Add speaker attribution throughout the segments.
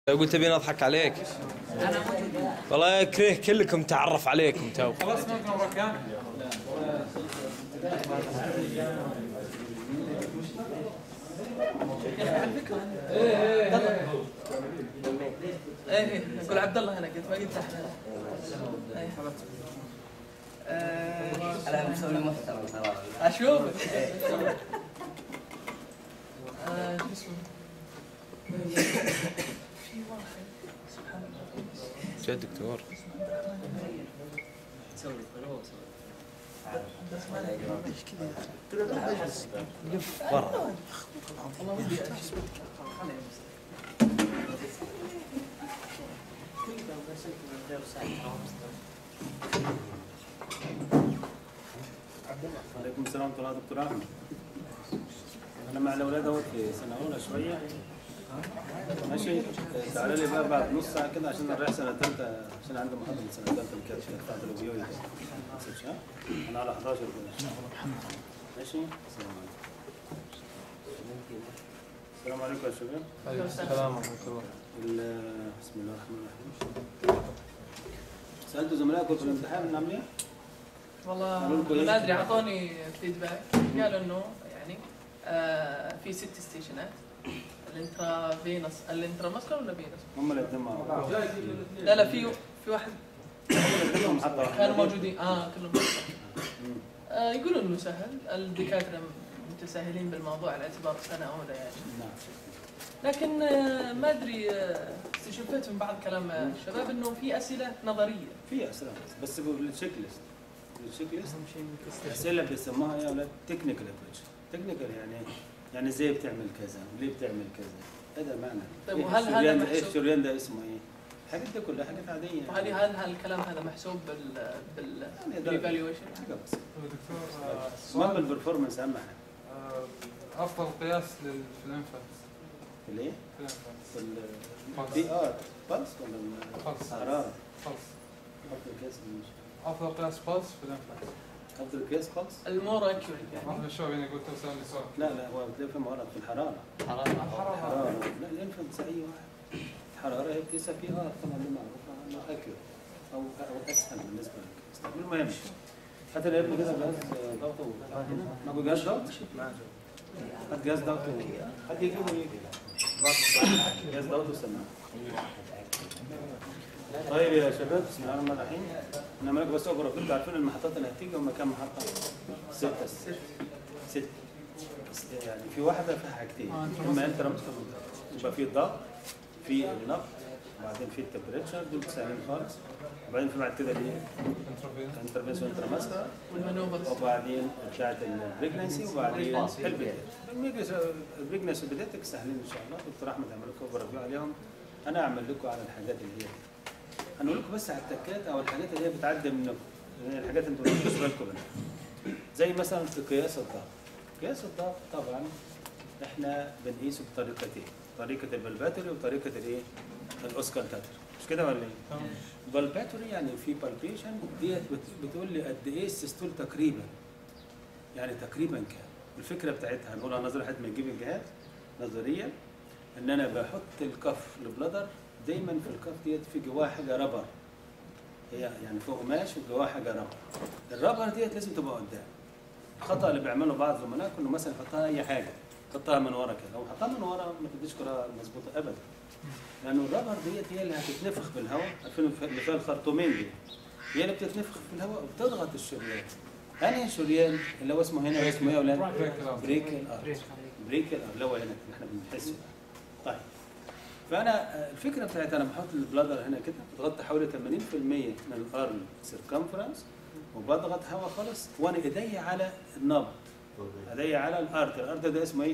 Speaker 1: قلت ابي اضحك عليك والله كريه كلكم تعرف عليكم تو
Speaker 2: خلاص ممكن مكان
Speaker 3: ايه ايه قول عبد الله هنا قلت ما قلت احنا ايه آه،
Speaker 4: انا مسوي محترم ترى
Speaker 3: اشوفك آه، شو اسمه في واحد سبحان الله
Speaker 1: يا دكتور
Speaker 3: بس ما أدري.
Speaker 1: برا
Speaker 3: والله ودي أشوف.
Speaker 5: عليكم السلام ورحمة الله دكتور أحمد أنا مع الأولاد أهو في سنة أولى شوية ماشي تعالى لي بقى بعد نص ساعة كده عشان نروح سنة تالتة عشان عندي محاضرة من سنة تالتة الكاتش بتاعت الويوي أنا على 11 كده ماشي السلام عليكم السلام عليكم يا شباب
Speaker 2: السلام ورحمة الله
Speaker 5: ال- بسم الله الرحمن الرحيم سألتوا زملائكم في الامتحان من عاملين إيه؟
Speaker 3: والله
Speaker 5: قالوا لكم إيه؟
Speaker 3: ما ادري اعطوني فيدباك قالوا انه يعني آه في ست ستيشنات الانترا فينوس الانترا ماسكولار ولا فينوس؟
Speaker 5: هم الاثنين مع بعض
Speaker 3: لا لا في في واحد
Speaker 5: كلهم حتى واحد.
Speaker 3: كانوا موجودين اه كلهم
Speaker 5: مم.
Speaker 3: آه يقولوا انه سهل الدكاتره متساهلين بالموضوع على اعتبار سنه اولى يعني
Speaker 5: نعم
Speaker 3: لكن آه ما ادري آه استشفيت من بعض كلام الشباب انه في اسئله نظريه
Speaker 5: في اسئله بس بالتشيك ليست التشيك ليست الاسئله بيسموها يا اولاد تكنيكال ابروتش تكنيكال يعني إيه؟ يعني ازاي بتعمل كذا وليه بتعمل كذا هذا معنى
Speaker 3: طيب
Speaker 5: إيه
Speaker 3: وهل هذا
Speaker 5: الشريان ده- ايه
Speaker 3: محسوب؟
Speaker 5: الشريان ده اسمه ايه؟ الحاجات دي كلها حاجات عاديه
Speaker 3: وهل هل هل الكلام هذا محسوب بال بال
Speaker 5: يعني ده-
Speaker 3: بالايفالويشن؟
Speaker 5: حاجه بسيطه
Speaker 2: دكتور آه،
Speaker 5: ما
Speaker 2: سؤال
Speaker 5: بالبرفورمانس اهم حاجه
Speaker 2: آه، افضل قياس لل- في الانفانس
Speaker 5: في الايه؟
Speaker 2: في الانفانس
Speaker 5: في
Speaker 2: Pulse.
Speaker 5: البي ار بلس ولا
Speaker 2: Pulse.
Speaker 5: حراره
Speaker 2: فلس
Speaker 5: افضل قياس مش
Speaker 2: افضل قياس فلس في الانفانس
Speaker 5: افضل قياس بلس
Speaker 3: المور اكيوريت
Speaker 2: واحد
Speaker 3: يعني
Speaker 2: من الشباب يعني قلت له سالني سؤال
Speaker 5: لا لا هو بتلاقي في غلط في الحراره
Speaker 2: الحراره
Speaker 5: الحراره لا الانفنت اي واحد الحراره هي بتقيسها بي ار طبعا دي معروفه انه اكيوريت او او اسهل بالنسبه لك المهم حتى الابن كده جهاز ضغطه ما جهاز ضغط هات جهاز ضغط حد يجيبه يجي جهاز ضغط وسماعه طيب يا شباب بسم الله الرحمن الرحيم انا مالك بس اقرا كنتوا عارفين المحطات اللي هتيجي هم كام محطه؟ سته ست بس يعني في واحده فيها حاجتين اما انت يبقى في الضغط في النبض وبعدين في التمبريتشر دول سهلين خالص وبعدين في بعد كده الايه؟
Speaker 2: انتروفين
Speaker 5: الانترفيس والانترماسكر
Speaker 3: والمانوفرز
Speaker 5: وبعدين بتاعت البريجنسي وبعدين البيديت البريجنسي والبيديتك سهلين ان شاء الله دكتور احمد عمل لكم اوفر ريفيو عليهم انا اعمل لكم على الحاجات اللي هي هنقول لكم بس على التكات او الحاجات اللي هي بتعدي منكم يعني الحاجات انتوا ما تاخدوش بالكم منها زي مثلا في قياس الضغط قياس الضغط طبعا احنا بنقيسه بطريقتين طريقه البلباتوري وطريقه الايه الاوسكالتاتوري مش كده ولا ايه؟ بالباتوري يعني في بالبيشن ديت بت- بتقول لي قد ايه السيستول تقريبا يعني تقريبا كام الفكره بتاعتها هنقولها نظريه لحد ما نجيب الجهاز نظريا ان انا بحط الكف البلادر دايما في الكف ديت في جواها حاجه ربر هي يعني فوق قماش وجواها حاجه ربر الربر ديت لازم تبقى قدام الخطا اللي بيعمله بعض زملائك انه مثلا يحطها اي حاجه يحطها من ورا كده لو حطها من ورا ما تديش كره مظبوطه ابدا لانه الربر ديت هي اللي هتتنفخ بالهواء عارفين اللي فيها الخرطومين دي هي اللي بتتنفخ في الهواء وبتضغط الشريان انهي الشريان اللي هو اسمه هنا اسمه ايه يا اولاد؟
Speaker 2: بريك الأرض.
Speaker 5: بريك الارض بريك الارض اللي هو هنا اللي احنا بنحسه طيب فانا آه، الفكره بتاعت انا بحط البلادر هنا كده بتغطي حوالي 80% من الارم سيركمفرنس وبضغط هواء خالص وانا ايدي على النبض ايدي على الارتر الارتر ده اسمه ايه؟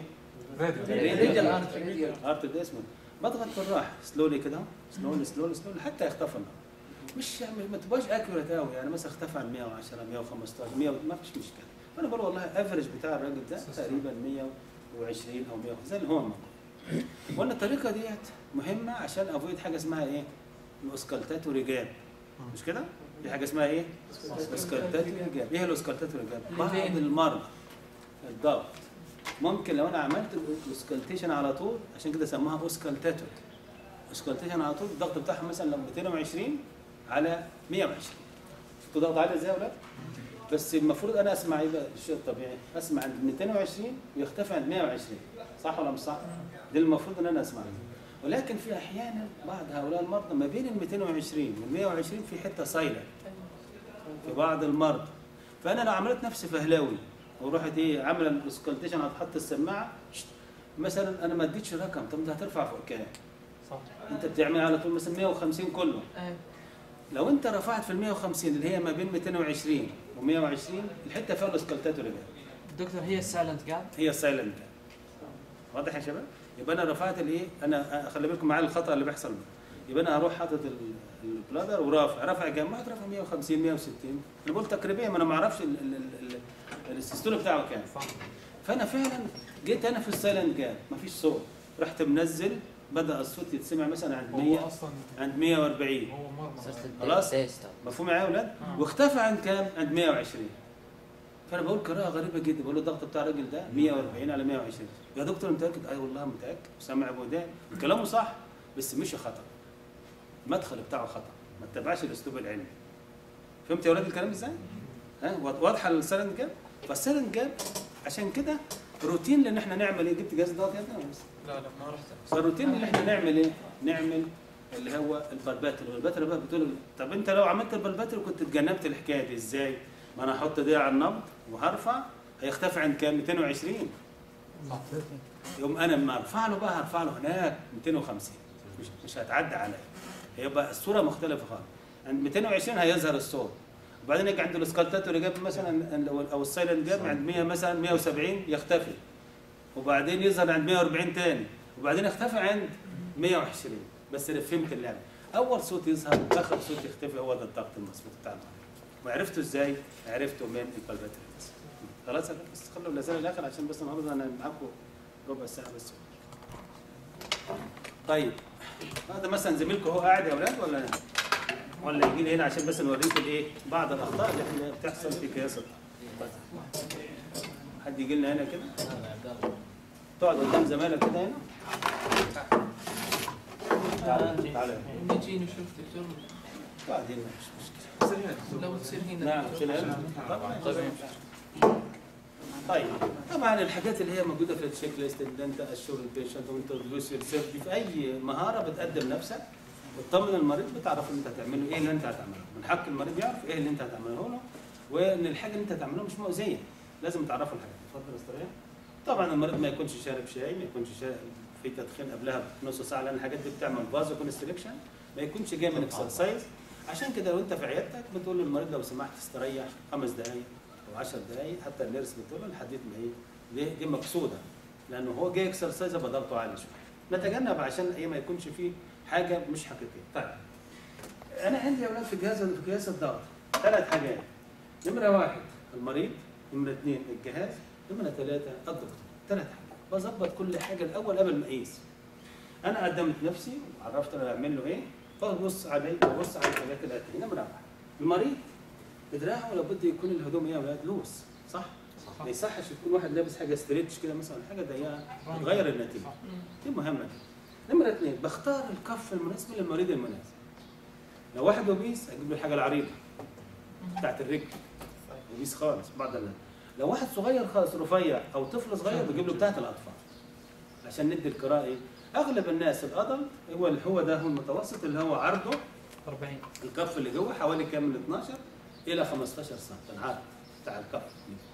Speaker 3: ريديال ارتري
Speaker 5: الارتر ده اسمه بضغط بالراحه سلولي كده سلولي سلولي سلولي حتى يختفى النبض مش يعني ما تبقاش اكيوريت قوي يعني مثلا اختفى عن 110 115 100 ما فيش مشكله فانا بقول والله افرج بتاع الراجل ده تقريبا 120 او 100 زي اللي هو الموجود وان الطريقه ديت مهمه عشان افويد حاجه اسمها ايه؟ الاوسكالتاتوري جاب مش كده؟ في حاجه اسمها ايه؟ اوسكالتاتوري جاب ايه الاوسكالتاتوري جاب؟ بعض
Speaker 3: الفين.
Speaker 5: المرضى الضغط ممكن لو انا عملت الاوسكالتيشن على طول عشان كده سموها اوسكالتاتوري اسكالتيشن على طول الضغط بتاعهم مثلا لو 220 على 120 شفتوا ضغط عالي ازاي يا ولاد؟ بس المفروض انا اسمع ايه بقى الشيء الطبيعي اسمع عند 220 ويختفي عند 120 صح ولا مش صح؟ ده المفروض ان انا اسمعه ولكن في احيانا بعض هؤلاء المرضى ما بين ال 220 وال 120 في حته صايله في بعض المرضى فانا لو عملت نفسي فهلاوي ورحت ايه عامله الاسكالتيشن هتحط السماعه شت، مثلا انا ما اديتش رقم طب انت هترفع فوق كام؟
Speaker 2: صح
Speaker 5: انت بتعمل على طول مثلا 150 كله
Speaker 3: ايه
Speaker 5: لو انت رفعت في ال 150 اللي هي ما بين 220 و 120 الحته فيها الاسكالتاتور رجع
Speaker 6: دكتور هي السايلنت جاب
Speaker 5: هي السايلنت واضح يا شباب؟ يبقى انا رفعت الايه؟ انا خلي بالكم معايا الخطا اللي بيحصل ده يبقى انا هروح حاطط ال- البلادر ورافع رافع كام؟ واحد رافع 150 160 انا بقول تقريبا ما انا ما اعرفش ال- ال- ال- ال- السيستول بتاعه كام
Speaker 2: صح
Speaker 5: فانا فعلا جيت انا في السايلنت جاب مفيش صوت رحت منزل بدا الصوت يتسمع مثلا عند 100
Speaker 2: هو اصلا
Speaker 5: عند 140
Speaker 2: هو مرمى
Speaker 5: خلاص؟
Speaker 6: تيست
Speaker 5: مفهوم معايا يا اولاد؟
Speaker 2: آه.
Speaker 5: واختفى عند كام؟ عند 120 فانا بقول قراءه غريبه جدا بقول له الضغط بتاع الراجل ده 140 على 120 يا دكتور متاكد؟ اي والله متاكد سامع بودان كلامه صح بس مشي خطا المدخل بتاعه خطا ما اتبعش الاسلوب العلمي فهمت يا اولاد الكلام ازاي؟ ها واضحه السلند جاب؟ فالسلند جاب عشان كده روتين لان احنا نعمل ايه؟ جبت جهاز الضغط يا ابني ولا لسه؟
Speaker 2: لا لا ما رحت
Speaker 5: فالروتين اللي احنا نعمل ايه؟ نعمل اللي هو البلباتر، والبلباتر بقى بتقول طب انت لو عملت البلباتر كنت اتجنبت الحكايه دي ازاي؟ ما انا هحط دي على النبض وهرفع هيختفي عند كام؟ 220
Speaker 2: صح
Speaker 5: يقوم انا لما ارفع له بقى هرفع له هناك 250 مش مش هتعدى عليا هيبقى الصوره مختلفه خالص عند 220 هيظهر الصوت وبعدين يجي عند الاسكالتاتور جاب مثلا او او السايلنت جاب عند 100 مثلا 170 يختفي وبعدين يظهر عند 140 تاني وبعدين يختفي عند 120 بس أنا فهمت اللعبه اول صوت يظهر اخر صوت يختفي هو ده الضغط المظبوط بتاع المريض وعرفته ازاي؟ عرفته من البلباتري بس خلاص يا بس خلوا اللازال الاخر عشان بس النهارده انا معاكم ربع ساعه بس طيب هذا مثلا زميلكم هو قاعد يا اولاد ولا ولا يجي لي هنا عشان بس نوريكم الايه بعض الاخطاء اللي احنا بتحصل في قياس الضغط. حد يجي لنا هنا كده تقعد قدام زمايلك كده هنا تعال تعال
Speaker 3: نجي نشوف دكتور
Speaker 5: اقعد هنا مش مشكله
Speaker 2: سريع
Speaker 3: لو تصير هنا
Speaker 5: نعم
Speaker 3: دكتور.
Speaker 5: كده هنا طبعا طيب طبعا الحاجات اللي هي موجوده في التشيك ليست اللي انت اشور البيشنت وانت تدوس يورسيلف دي في اي مهاره بتقدم نفسك بتطمن المريض بتعرف اللي انت هتعمله ايه اللي انت هتعمله من حق المريض يعرف ايه اللي انت هتعمله له وان الحاجه اللي انت هتعملها مش مؤذيه لازم تعرفه الحاجات دي. اتفضل يا استاذ طبعا المريض ما يكونش شارب شاي ما يكونش شارب في تدخين قبلها بنص ساعه لان الحاجات دي بتعمل فازو كونستريكشن ما يكونش جاي من اكسرسايز عشان كده لو انت في عيادتك بتقول للمريض لو سمحت استريح خمس دقائق او 10 دقائق حتى النيرس بتقول له لحد ما ايه ليه دي مقصوده لانه هو جاي اكسرسايز يبقى ضغطه عالي شويه نتجنب عشان ايه ما يكونش فيه حاجه مش حقيقيه طيب انا عندي يا اولاد في جهاز في جهاز الضغط ثلاث حاجات نمره واحد المريض نمره اثنين الجهاز نمره ثلاثه الدكتور ثلاث حاجات بظبط كل حاجه الاول قبل ما اقيس انا قدمت نفسي وعرفت انا بعمل له ايه فبص عليه وبص على الحاجات الاتيه نمره واحد المريض بدراعه لابد يكون الهدوم ايه يا اولاد لوس صح؟ ما يصحش يكون واحد لابس حاجه ستريتش كده مثلا حاجه ضيقه تغير النتيجه
Speaker 3: مم.
Speaker 5: دي مهمه دي. نمره اثنين بختار الكف المناسب للمريض المناسب لو واحد اوبيس اجيب له الحاجه العريضه بتاعت الرجل اوبيس خالص بعض الناس لو واحد صغير خالص رفيع او طفل صغير بجيب له بتاعت الاطفال عشان ندي القراءه ايه اغلب الناس الادلت هو اللي هو ده هو المتوسط اللي هو عرضه
Speaker 6: 40
Speaker 5: الكف اللي جوه حوالي كام من 12 الى 15 سم العرض بتاع الكف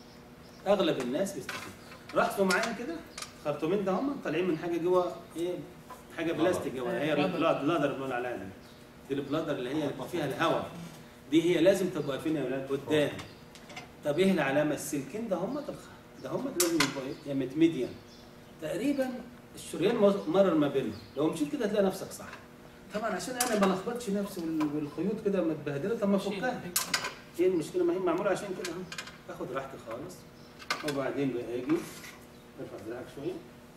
Speaker 5: اغلب الناس بيستفيدوا لاحظوا معايا كده خرطومين ده هم طالعين من حاجه جوه ايه حاجه بلاستيك جوه هي
Speaker 3: بلادر.
Speaker 5: البلاد بلادر بنقول عليها دي دي البلادر اللي هي اللي فيها الهواء دي هي لازم تبقى فين يا اولاد قدام طب ايه العلامه السلكين ده هم ده هم لازم يبقوا ايه يا ميديان تقريبا الشريان مز- مرر ما بينهم لو مشيت كده هتلاقي نفسك صح طبعا عشان انا ما لخبطش نفسي وال- والخيوط كده متبهدله طب ما افكها ايه المشكله ما هي معموله عشان كده اهو اخد راحتي خالص وبعدين بقى اجي ارفع دراعك شويه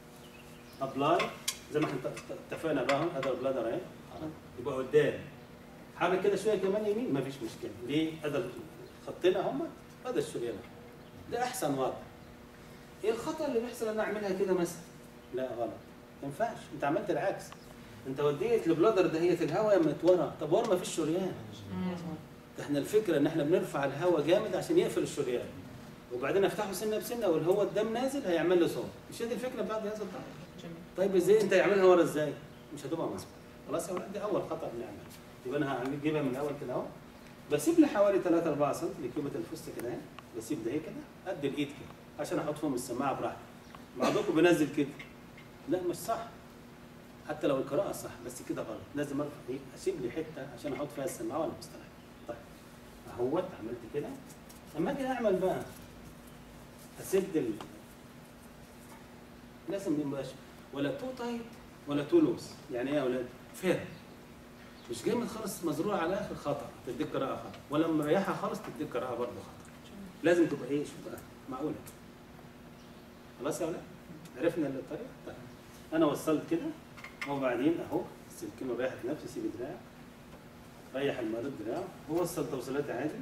Speaker 5: ابلاي زي ما احنا ات- اتفقنا بقى اهو هذا البلادر اهي يبقى قدام حاجه كده شويه كمان يمين مفيش مشكله ليه هذا الخطين هم هذا الشريان ده احسن وضع ايه الخطا اللي بيحصل انا اعملها كده مثلا لا غلط ما ينفعش انت عملت العكس انت وديت البلادر دهيت الهواء يمت ورا طب ورا ما فيش شريان ده احنا الفكره ان احنا بنرفع الهواء جامد عشان يقفل الشريان وبعدين افتحه سنه بسنه والهو الدم نازل هيعمل له صوت مش هي دي الفكره بتاعت جهاز الضغط
Speaker 3: جميل
Speaker 5: طيب ازاي انت يعملها ورا ازاي مش هتبقى مظبوط خلاص يا ولاد دي اول خطا بنعمله يبقى انا هجيبها من الاول كده اهو بسيب لي حوالي 3 4 سم لكيوبه الفستق كده اهي بسيب ده هي كده قد الايد كده عشان احط فيهم السماعه براحتي بعضكم بنزل كده لا مش صح حتى لو القراءه صح بس كده غلط لازم ارفع ايه اسيب لي حته عشان احط فيها السماعه وانا مستريح طيب اهوت عملت كده لما اجي اعمل بقى اسد ال... لازم يبقاش ولا تو تايت ولا تو لوز يعني ايه يا اولاد فير مش جامد خالص مزروع على اخر خطا تديك قراءه خطا ولا مريحه خالص تديك قراءه برضه خطا لازم تبقى ايه شوف بقى معقوله خلاص يا اولاد عرفنا الطريقه طيب انا وصلت كده وبعدين اهو السلكين ريحت نفسي سيب دراع ريح المريض دراعه ووصل توصيلاتي عادي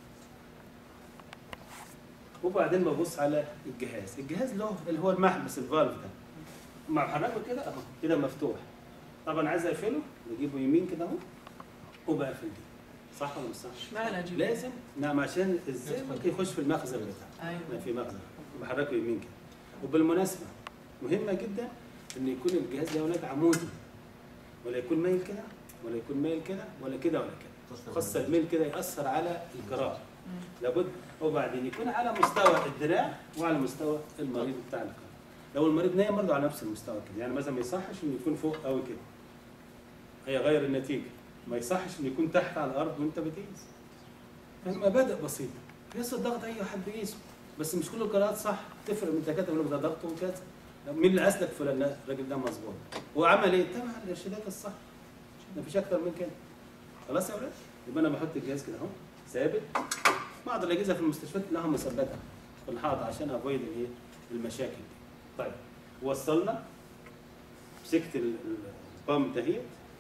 Speaker 5: وبعدين ببص على الجهاز الجهاز له اللي هو المحبس الفالف ده مع حركه كده اهو كده مفتوح طبعا عايز اقفله بجيبه يمين كده اهو وبقفل دي صح ولا مش صح؟
Speaker 3: اشمعنى اجيب
Speaker 5: لازم نعم عشان ازاي ممكن يخش في المخزن بتاعه
Speaker 3: ايوه
Speaker 5: ما في مخزن بحركه يمين كده وبالمناسبه مهمه جدا ان يكون الجهاز ده هناك عمودي ولا يكون مايل كده ولا يكون مايل كده ولا كده ولا كده خاصه الميل كده ياثر على القراءه
Speaker 3: مم.
Speaker 5: لابد وبعدين يكون على مستوى الدراع وعلى مستوى المريض بتاع القلب لو المريض نايم برضه على نفس المستوى كده يعني مثلا ما يصحش انه يكون فوق قوي كده هيغير النتيجه ما يصحش انه يكون تحت على الارض وانت بتقيس مبادئ بسيطه قياس الضغط اي حد بيقيسه بس مش كل القراءات صح تفرق من الدكاتره يقول لك ده ضغطه وكذا مين اللي اسلك فلان لا، الراجل ده مظبوط وعمل ايه؟ تبع الارشادات الصح ما فيش اكتر من كده خلاص يا ولاد يبقى انا بحط الجهاز كده اهو ثابت بعض الاجهزه في المستشفيات لها مثبته في الحائط عشان افويد الايه المشاكل دي طيب وصلنا مسكت ال- ال- البام دهيت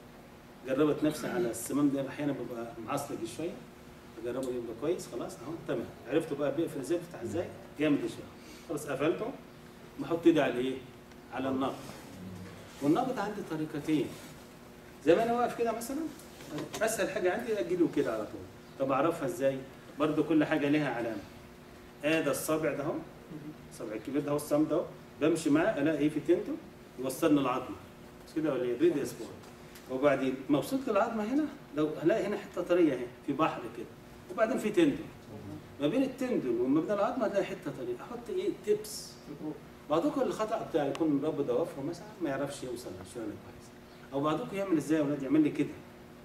Speaker 5: جربت نفسي على السمام ده احيانا بيبقى معصلج شويه اجربه يبقى كويس خلاص اهو تمام عرفته بقى بيقفل ازاي بيفتح ازاي جامد شويه خلاص قفلته بحط ايدي على ايه؟ على النقط والنقط عندي طريقتين زي ما انا واقف كده مثلا اسهل حاجه عندي اجيله كده على طول طب اعرفها ازاي؟ برضو كل حاجه ليها علامه ادي الصابع ده اهو الصابع الكبير ده اهو الصمد اهو بمشي معاه الاقي ايه في تنته يوصلني العظمه مش كده ولا ايه؟ ريدي اسبوع وبعدين ما وصلت للعظمه هنا لو هلاقي هنا حته طريه اهي في بحر كده وبعدين في تندون ما بين التندون وما بين العظمه هتلاقي حته طريه احط ايه تبس بعضكم الخطا بتاع يكون رب ضوافره مثلا ما يعرفش يوصل للشغل كويس او بعضكم يعمل ازاي يا ولاد يعمل لي كده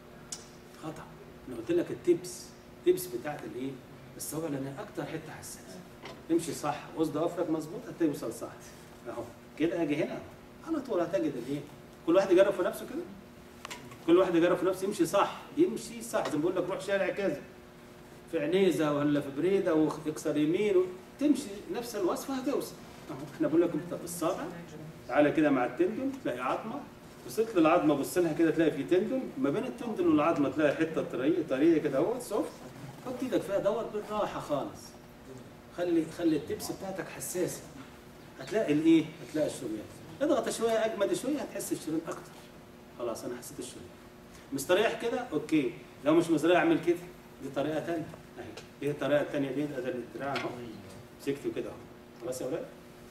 Speaker 5: خطا انا قلت لك التبس تبس بتاعت الايه الصوابع لانها اكتر حته حساسه امشي صح وسط ضوافرك مظبوط هتوصل صح اهو كده اجي هنا على طول هتجد الايه كل واحد يجرب في نفسه كده كل واحد يجرب في نفسه يمشي صح يمشي صح زي ما بقول لك روح شارع كذا في عنيزه ولا في بريده واكسر يمين و- تمشي نفس الوصفه هتوصل اهو احنا بقول لك انت بالصابع تعالى كده مع التندون تلاقي عظمه وصلت للعظمه بص لها كده تلاقي في تندون ما بين التندون والعظمه تلاقي حته طريه طريه كده اهو سوفت حط ايدك فيها دور بالراحه خالص خلي خلي التبس بتاعتك حساسه هتلاقي الايه؟ هتلاقي الشريان اضغط شويه اجمد شويه هتحس الشريان اكتر خلاص انا حسيت الشريان مستريح كده اوكي لو مش مستريح اعمل كده دي طريقه ثانيه اهي دي الطريقه الثانيه دي ادي الدراع اهو مسكته كده اهو خلاص يا ولاد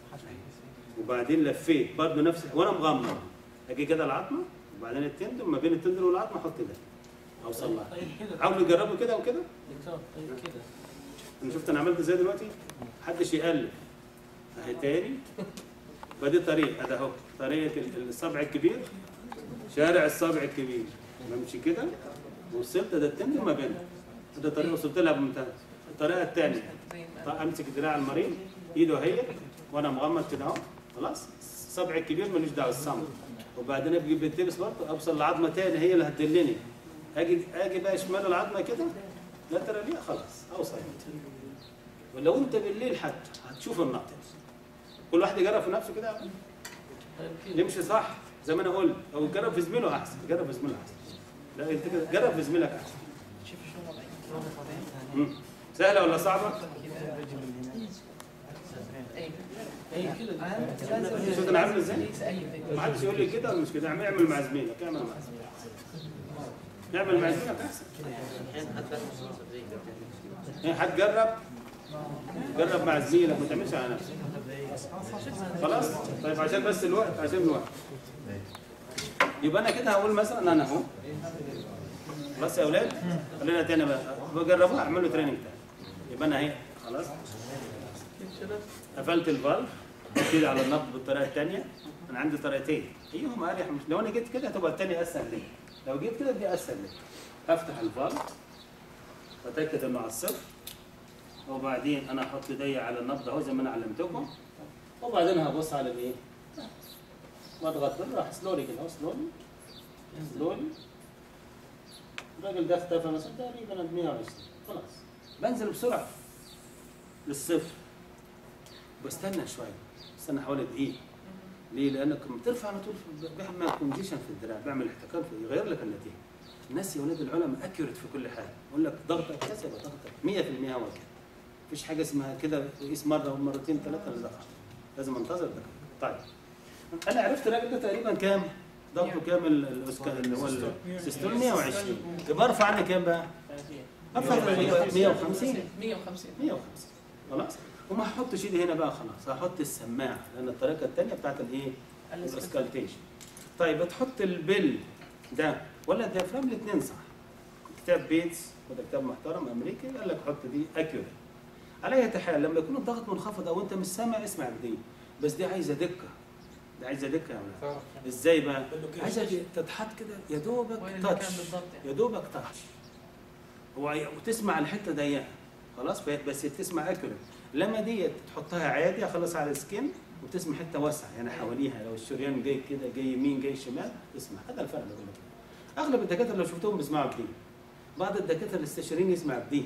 Speaker 5: وبعدين لفيت برضه نفس وانا مغمض اجي كده العظمه وبعدين التندون ما بين التندون والعظمه احط ده اوصل لها
Speaker 6: طيب كده
Speaker 5: حاولوا يجربوا كده وكده
Speaker 6: دكتور طيب كده
Speaker 5: انا شفت انا عملت ازاي دلوقتي محدش يقلب اهي تاني فدي طريقه ده اهو طريقه ال- الصبع الكبير شارع الصبع الكبير بمشي كده وصلت ده التندون ما بينهم ده طريقه وصلت لها بممتاز الطريقه الثانيه امسك دراع المريض ايده اهي وانا مغمض كده اهو خلاص الصبع الكبير ملوش دعوه الصمت وبعدين ابقى بالتبس برضه اوصل لعظمه تاني هي اللي هتدلني اجي اجي بقى شمال العظمه كده لا ترى ليه خلاص اوصل ولو انت بالليل حتى هتشوف النقط كل واحد يجرب في نفسه كده
Speaker 6: طيب كده
Speaker 5: يمشي صح زي ما انا قلت او جرب في زميله احسن جرب في زميله احسن لا انت كده جرب في زميلك احسن
Speaker 6: شوف شو وضعي
Speaker 5: مم. سهله ولا صعبه؟
Speaker 3: اي
Speaker 6: اي كذا
Speaker 5: شفت انا عامل ازاي؟
Speaker 3: ليس اي
Speaker 5: ما حدش يقول لي كده ولا مش كده اعمل اعمل مع زميلك اعمل مع زميلك اعمل مع زميلك احسن إيه، هتجرب جرب مع زميلك ما تعملش على نفسك خلاص طيب عشان بس الوقت عشان الوقت يبقى انا كده هقول مثلا انا اهو خلاص يا اولاد خلينا تاني بقى بجربوها اعملوا تريننج تاني يبقى انا اهي خلاص قفلت الفالف ابتدي على النبض بالطريقه الثانيه انا عندي طريقتين ايهم اريح مش لو انا جيت كده هتبقى الثانيه اسهل لي لو جيت كده دي اسهل لي هفتح الفالف واتاكد انه على الصفر وبعدين انا احط ايدي على النبض اهو زي ما انا علمتكم وبعدين هبص على الايه واضغط بالراحه سلولي كده اهو سلولي سلولي الراجل ده اختفى مثلا تقريبا 120 خلاص بنزل بسرعه للصفر بستنى شويه استنى حوالي دقيقه ليه؟ لانك لما بترفع على طول في- بيعمل كونديشن في الدراع بيعمل احتكاك في- يغير لك النتيجه الناس يا ولاد العلماء اكيوريت في كل حاجه يقول لك ضغطك كذا يبقى ضغطك 100% هو كده مفيش حاجه اسمها كده قيس مره ومرتين ثلاثه لا ضغط لازم انتظر ده طيب انا عرفت الراجل ده تقريبا كام ضغطه كام ال- الاسكا اللي هو السيستول 120 يبقى ارفع عني كام بقى؟ ارفع 150
Speaker 3: 150
Speaker 5: 150 خلاص وما هحطش ايدي هنا بقى خلاص هحط السماعه لان الطريقه الثانيه بتاعت الايه؟ الاسكالتيشن طيب تحط البل ده ولا الديافرام الاثنين صح كتاب بيتس وده كتاب محترم امريكي قال لك حط دي اكيوريت على اي حال لما يكون الضغط منخفض او انت مش سامع اسمع بدي بس دي عايزه دقه دي عايزه دقه يا ولاد
Speaker 2: تعرف
Speaker 5: ازاي بقى؟ عايزه تتحط كده يا دوبك
Speaker 3: وين
Speaker 5: تاتش
Speaker 3: المكان بالضبط يعني
Speaker 5: يا دوبك تاتش هو وتسمع الحته ضيقه خلاص ف- بس تسمع اكيوريت لما دي تحطها عادي خلاص على السكين وتسمع حته واسعه يعني حواليها لو الشريان جاي كده جاي يمين جاي شمال تسمع هذا الفرق اللي بقول لك إياه. اغلب الدكاتره لو شفتهم بيسمعوا بدي بعض الدكاتره الاستشاريين يسمع بدي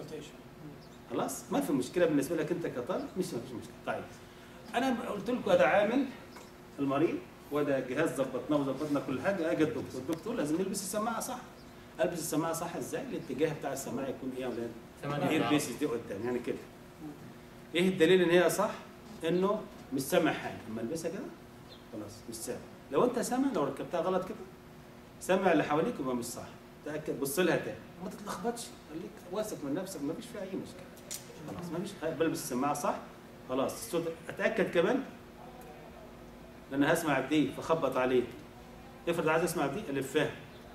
Speaker 5: خلاص ما في مشكله بالنسبه لك انت كطالب مش ما فيش مشكله طيب انا قلت لكم هذا عامل المريض وده جهاز ظبطناه وظبطنا كل حاجه اجى الدكتور الدكتور لازم يلبس السماعه صح البس السماعه صح ازاي الاتجاه بتاع السماعه يكون ايه يا اولاد ايه البيسز دي قدام يعني كده ايه الدليل ان هي صح انه مش سامع حاجه اما البسها كده خلاص مش سامع لو انت سامع لو ركبتها غلط كده سامع اللي حواليك يبقى مش صح تاكد بص لها تاني ما تتلخبطش خليك واثق من نفسك ما فيش فيها اي مشكله خلاص ما فيش حاجة. بلبس السماعه صح خلاص الصوت اتاكد كمان لان هسمع بدي فخبط عليه افرض عايز اسمع بدي الفها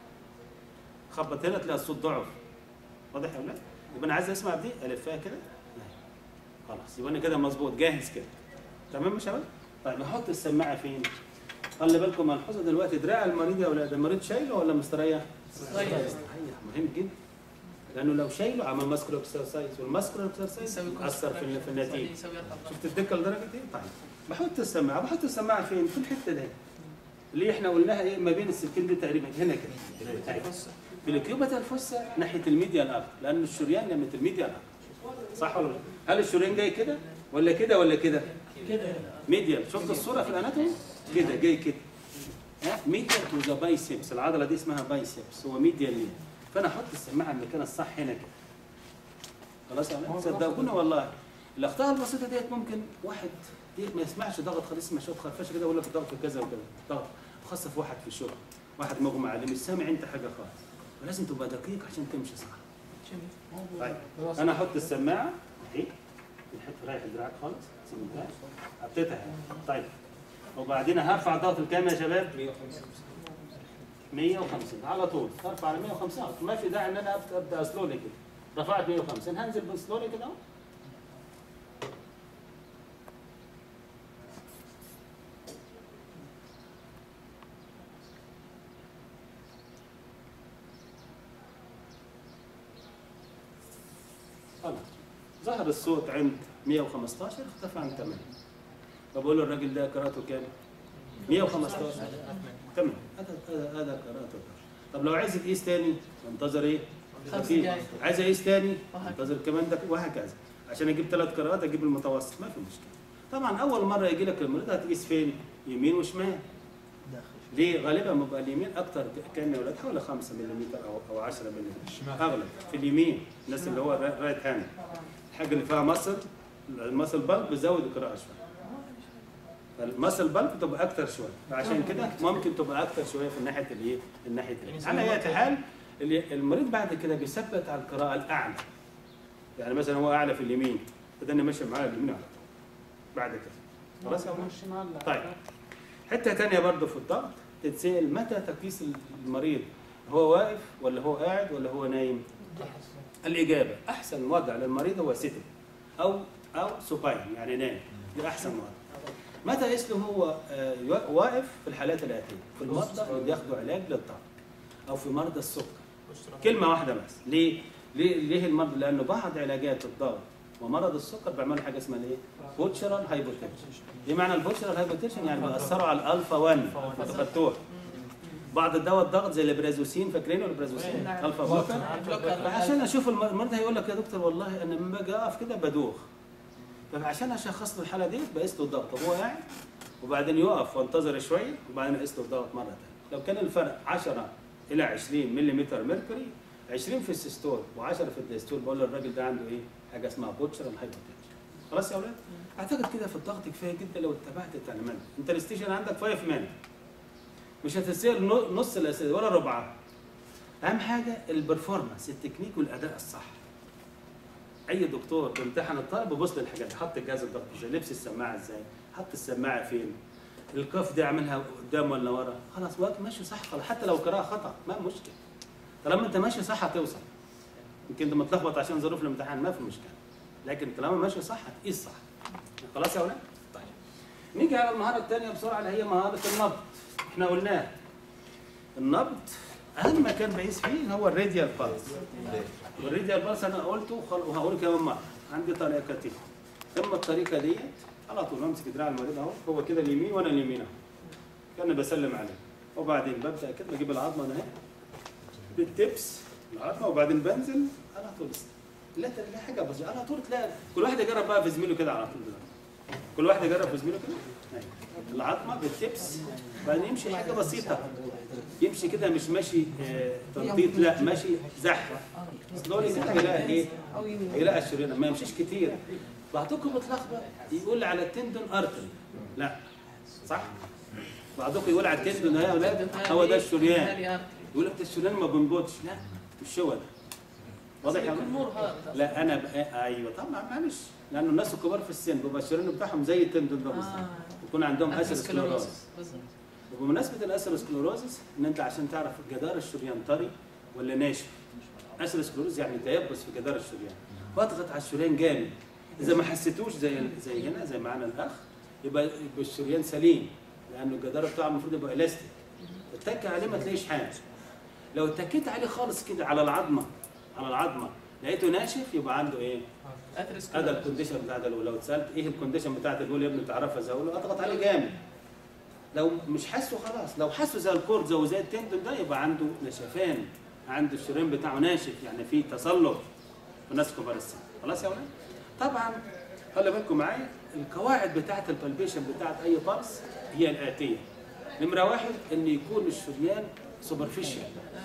Speaker 5: خبط هنا تلاقي الصوت ضعف واضح يا ولاد يبقى انا عايز اسمع بدي الفها كده لا. خلاص يبقى انا كده مظبوط جاهز كده تمام يا شباب طيب احط السماعه فين خلي بالكم ملحوظه دلوقتي دراع المريض يا اولاد المريض شايله ولا مستريح
Speaker 3: طيب
Speaker 5: مستريح مهم جدا لانه لو شايله عمل ماسكولار اكسرسايز والماسكولار اكسرسايز
Speaker 3: يسوي
Speaker 5: اثر في في النتيجه
Speaker 3: يسوي رقبة.
Speaker 5: شفت الدقه لدرجه ايه؟ طيب بحط السماعه بحط السماعه فين؟ في الحته دي اللي احنا قلناها ايه ما بين السلكين دي تقريبا هنا كده هاي. في الكيوبة الفصة ناحيه الميديا الاب لان الشريان ناحيه الميديا الاب صح ولا لا؟ هل الشريان جاي كده ولا كده ولا كده؟
Speaker 6: كده
Speaker 5: ميديال شفت الصوره في الاناتومي كده جاي كده ها ميديال تو ذا بايسبس العضله دي اسمها بايسبس هو ميديال ليه فانا احط السماعه المكان الصح هنا كده خلاص يا ولاد؟ صدقونا والله الاخطاء البسيطه ديت ممكن واحد دي ما يسمعش ضغط خالص يسمع شويه خرفشه كده يقول لك الضغط كذا وكذا ضغط خاصه في واحد في الشغل واحد مغمى عليه مش سامع انت حاجه خالص فلازم تبقى دقيق عشان تمشي صح طيب انا احط السماعه اهي الحته رايح دراعك خالص سيبها حطيتها طيب وبعدين هرفع ضغط الكام يا شباب 150 على طول ارفع على 150 على طول. ما في داعي ان انا أبدأ- ابدا سلولي كده رفعت 150 هنزل بسلولي كده اهو خلاص ظهر الصوت عند 115 اختفى عن 8 فبقول له الراجل ده قراءته كام؟ 115 تمام هذا هذا هذا قراءته طب لو عايز تقيس تاني انتظر ايه؟
Speaker 3: خمس
Speaker 5: دقيقة.
Speaker 3: دقايق.
Speaker 5: عايز اقيس تاني
Speaker 3: وهكذا.
Speaker 5: انتظر كمان ده وهكذا عشان اجيب ثلاث قراءات اجيب المتوسط ما في مشكله طبعا اول مره يجي لك المريض هتقيس فين؟ يمين وشمال ليه؟ غالبا بيبقى اليمين اكتر كان يا اولاد حوالي 5 ملم او او 10 ملم
Speaker 2: الشمال
Speaker 5: اغلب في اليمين الناس اللي هو رايت هاند الحاجه اللي فيها مصر المسل بالب بيزود القراءه شويه فالمسل بالب تبقى اكتر شويه فعشان كده ممكن تبقى اكتر شويه في ناحيه الايه الناحيه دي على اي حال اللي- المريض بعد كده بيثبت على القراءه الاعلى يعني مثلا هو اعلى في اليمين فده ماشي معاه اليمين على طول بعد كده خلاص يا أولاد؟ طيب حته تانية برضه في الضغط تتسال متى تقيس المريض هو واقف ولا هو قاعد ولا هو نايم الاجابه احسن وضع للمريض هو سيتنج او او سوباين يعني نايم دي احسن وضع متى يقيس له هو آه، يوا- واقف في الحالات الاتيه في المرضى اللي بياخدوا علاج للضغط او في مرضى السكر كلمه واحده بس ليه ليه ليه المرضى لانه بعض علاجات الضغط ومرض السكر بيعملوا حاجه اسمها ايه بوتشرال هايبوتنشن ايه معنى البوتشرال هايبوتنشن يعني بيأثروا على الالفا 1 فتوح بعض الدواء الضغط زي البرازوسين فاكرينه البرازوسين
Speaker 3: نعم.
Speaker 5: الفا بلوكر
Speaker 3: بلوكر.
Speaker 5: فعشان اشوف الم- المريض هيقول لك يا دكتور والله انا لما باجي اقف كده بدوخ فعشان اشخص له الحاله دي بقيس له الضغط وهو قاعد وبعدين يقف وانتظر شويه وبعدين اقيس له الضغط مره ثانيه لو كان الفرق 10 الى 20 ملم ميركوري 20 في السيستول و10 في الديستول بقول للراجل ده عنده ايه حاجه اسمها بوتشر هايبوتنشن خلاص يا اولاد اعتقد كده في الضغط كفايه جدا لو اتبعت التعليمات انت الستيشن عندك 5 مان مش هتسال نو- نص الاسئله ولا ربعها اهم حاجه البرفورمانس التكنيك والاداء الصح اي دكتور بيمتحن الطالب بيبص للحاجات دي حط الجهاز الضغط ازاي لبس السماعه ازاي حط السماعه فين الكف دي اعملها قدام ولا ورا خلاص وقت ماشي صح خلاص حتى لو قراءه خطا ما مشكله طالما انت ماشي صح هتوصل يمكن انت متلخبط عشان ظروف الامتحان ما في مشكله لكن طالما ماشي صح هتقيس صح خلاص يا اولاد طيب نيجي على المهاره الثانيه بسرعه اللي هي مهاره النبض احنا قلناها النبض اهم مكان بقيس فيه هو الراديال بالز والراديال بالز انا قلته وخل- وهقوله كمان مره عندي طريقتين اما الطريقه ديت على طول امسك دراع المريض اهو هو كده اليمين وانا اليمين اهو كان بسلم عليه وبعدين ببدا كده بجيب العظمه اهي بالتبس العظمه وبعدين بنزل على طول لا ت- لا حاجه بسيطه على طول تلاقي كل واحد يجرب بقى في زميله كده على طول دلوقتي. كل واحد يجرب في زميله كده أيوة. العظمه بالتبس بعدين يمشي حاجه بسيطه يمشي كده مش ماشي آه، تنطيط لا ماشي زحف سلولي كده يلاقي ايه يلاقي الشريان ما يمشيش كتير بعضكم بتلخبط يقول على التندون ارتري لا صح بعضكم يقول على التندون يا اولاد هو ده الشريان يقول لك ده الشريان ما بينبضش لا مش هو ده واضح يا اولاد
Speaker 3: الامور هذا
Speaker 5: لا انا بقى ايوه طبعا معلش لانه الناس الكبار في السن بيبقى الشريان بتاعهم زي التندون ده بالظبط يكون عندهم اسيروسكليروز
Speaker 3: بالضبط
Speaker 5: وبمناسبه الاسيروسكليروزس ان انت عشان تعرف جدار الشريان طري ولا ناشف اسيروسكليروز يعني تيبس في جدار الشريان واضغط على الشريان جامد اذا ما حسيتوش زي زي هنا زي معانا الاخ يبقى يبقى الشريان سليم لانه الجدار بتاعه المفروض يبقى الاستيك تتك عليه ما تلاقيش حاجه لو اتكيت عليه خالص كده على العظمه على العظمه لقيته ناشف يبقى عنده ايه؟ هذا الكونديشن بتاع ده لو اتسالت ايه الكونديشن بتاعت البول يا ابني تعرفها ازاي؟ اقول له اضغط عليه جامد لو مش حاسه خلاص لو حاسه زي الكورد زي زي التندون ده يبقى عنده نشفان عنده الشريان بتاعه ناشف يعني في تصلب في الناس كبار السن خلاص يا ولاد طبعا خلي بالكم معايا القواعد بتاعت البلبيشن بتاعت اي بلس هي الاتيه نمره واحد ان يكون الشريان سوبرفيشال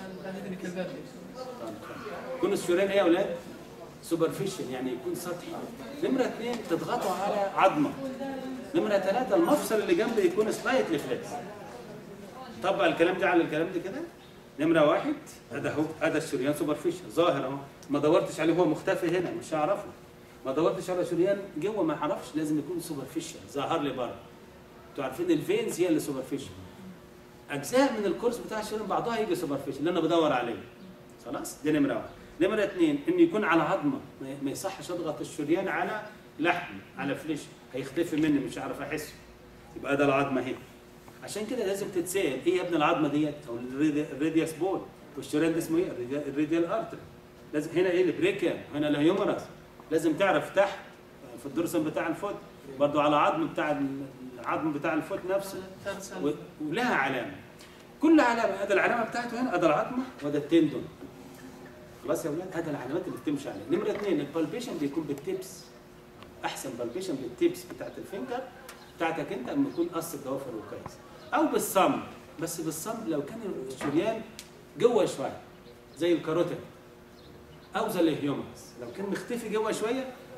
Speaker 5: يكون الشريان ايه يا اولاد؟ سوبرفيشال يعني يكون سطحي نمره اثنين تضغطوا على عظمه نمره ثلاثه المفصل اللي جنبه يكون سلايتلي فليكس طبق الكلام ده على الكلام ده كده نمره واحد هذا هو هذا الشريان سوبرفيشال ظاهر اهو ما دورتش عليه هو مختفي هنا مش هعرفه ما دورتش على شريان جوه ما اعرفش لازم يكون سوبرفيشال ظهر لي بره انتوا عارفين الفينز هي اللي سوبرفيشال اجزاء من الكورس بتاع الشريان بعضها يجي سوبرفيشال اللي انا بدور عليه خلاص دي نمره واحد نمره اثنين ان يكون على عظمه ما- ما يصحش اضغط الشريان على لحم على فليش هيختفي مني مش هعرف احسه يبقى ده العظمه اهي عشان كده لازم تتسال ايه يا ابن العظمه ديت او الريدي- الريدياس بول والشريان ده اسمه ايه الريدي- الريديال ارتري لازم هنا ايه البريكيا هنا الهيومرس لازم تعرف تحت في الدرسم بتاع الفوت برضو على عظم بتاع العظم بتاع الفوت نفسه و- ولها علامه كل علامه هذا العلامه بتاعته هنا هذا العظمه وهذا التندون خلاص يا اولاد هذا العلامات اللي بتمشي عليها نمره اثنين البالبيشن بيكون بالتبس احسن بالبيشن بالتبس بتاعت الفينجر بتاعتك انت لما يكون قص الضوافر كويس او بالصمد بس بالصمد لو كان الشريان جوه شويه زي الكاروتيد او زي الهيومرس لو كان مختفي جوه شويه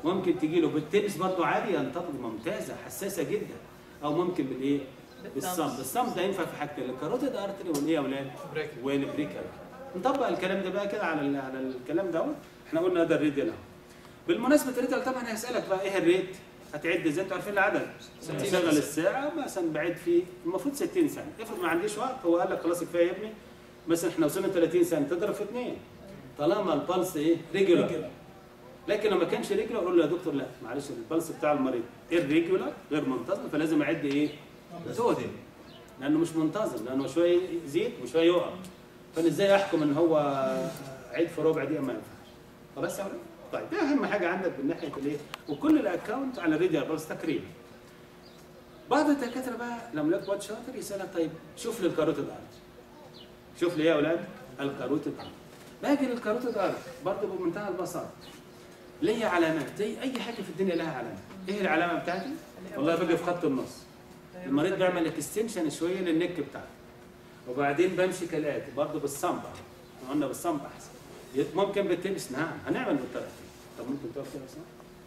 Speaker 5: ممكن تجي له بالتبس برضه عادي ينتقد ممتازه حساسه جدا او ممكن بالايه بالصمت الصمت ده ينفع في حاجتين الكاروتيد ارتري والايه يا اولاد
Speaker 2: بريك
Speaker 5: والبريكر نطبق الكلام ده بقى كده على ال- على الكلام دوت احنا قلنا ده الريت ده بالمناسبه الريت طبعا هيسالك بقى ايه الريت هتعد ازاي انتوا عارفين العدد شغل الساعه مثلا بعد فيه المفروض 60 ثانيه افرض ما عنديش وقت هو قال لك خلاص كفايه يا ابني مثلا احنا وصلنا 30 ثانيه تضرب في اثنين طالما البلس ايه ريجولار لكن لو ما كانش ريجولار اقول له يا دكتور لا معلش البلس بتاع المريض الريجولار غير منتظم فلازم اعد ايه توتال لانه مش منتظم لانه شويه يزيد وشويه يقع فانا ازاي احكم ان هو عيد في ربع دقيقه ما ينفعش خلاص يا ولد طيب ده اهم حاجه عندك من ناحيه الايه وكل الاكونت على الريديال بلس تقريبا بعض الدكاتره بقى لما يلاقي واد شاطر يسالك طيب شوف لي الكاروتيد ارت شوف لي ايه يا اولاد الكاروتيد ارت باجي للكاروتيد ارت برضه بمنتهى البساطه ليا علامات زي اي حاجه في الدنيا لها علامه ايه العلامه بتاعتي والله باجي في خط النص المريض بيعمل اكستنشن شويه للنك بتاعته وبعدين بمشي كالاتي برضه بالصمت احنا قلنا بالصمت احسن يت- ممكن بالتبس نعم هنعمل بالطريقه دي طب ممكن تقف كده بس